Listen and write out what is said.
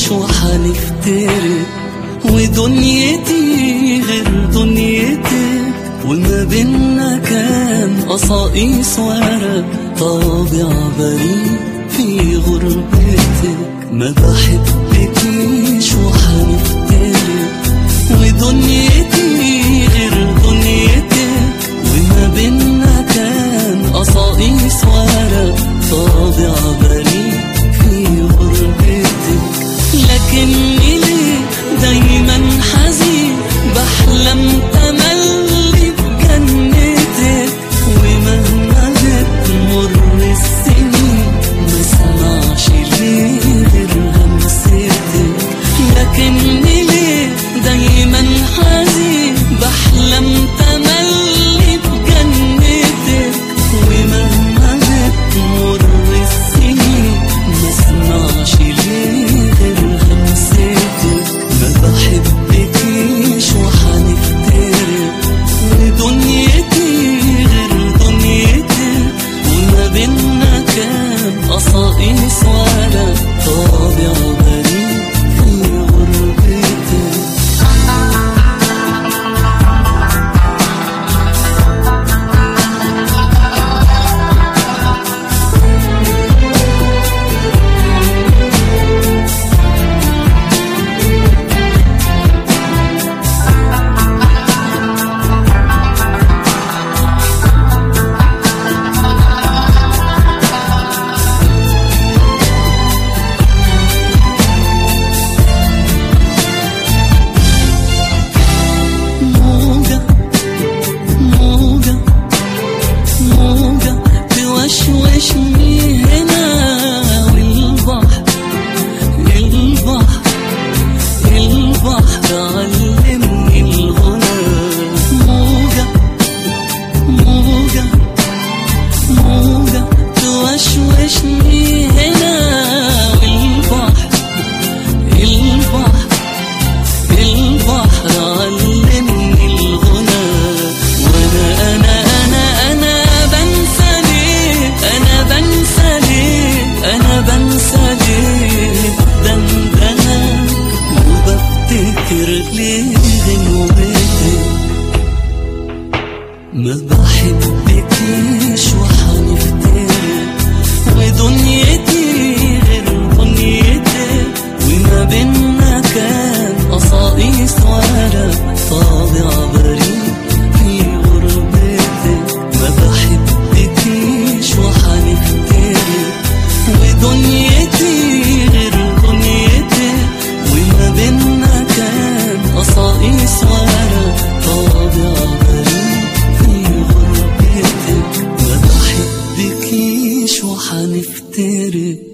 بحبكيش وحنفترق ودنيتي غير دنيتك وما بينا كان قصاقيس ورق طابع بريء في غربتك ما بحبكيش وحنفترق ودنيتي غير دنيتك وما بينا كان قصاقيس ورق طابع بريء في غربتك لكني ليه دايما حزين بحلم تملي بجنتك ومهما بتمر السنين ما اسمعش ليه غير همستك لكني ليه دايما حزين بحلم تملي بجنتك ومهما بتمر السنين ما اسمعش ليه غير همستك ما بحبكيش وحنفترق ودنيتي غير دنيتك وما بينا كان قصاقيس ولا طابع بريء في غربتك موجة موجة موجة توشوشني هنا والبحر البحر البحر علمني الغنى موجة موجة موجة توشوشني هنا والبحر البحر البحر علمني الغنى وانا انا انا انا بنسى ليه انا بنسى ليه انا بنسى ليه الدندنة وبفتكر ليه غنوتك ما بحبكيش وحنفترق ودنيتي غير دنيتك وما بينا كان قصاقيس ورق طابع بريء في غربتك ما بحبكيش وحنفترق ودنيتي غير دنيتك وما بينا كان قصاقيس ورق طابع بريء في غربتك ما بحبكيش وحنفترق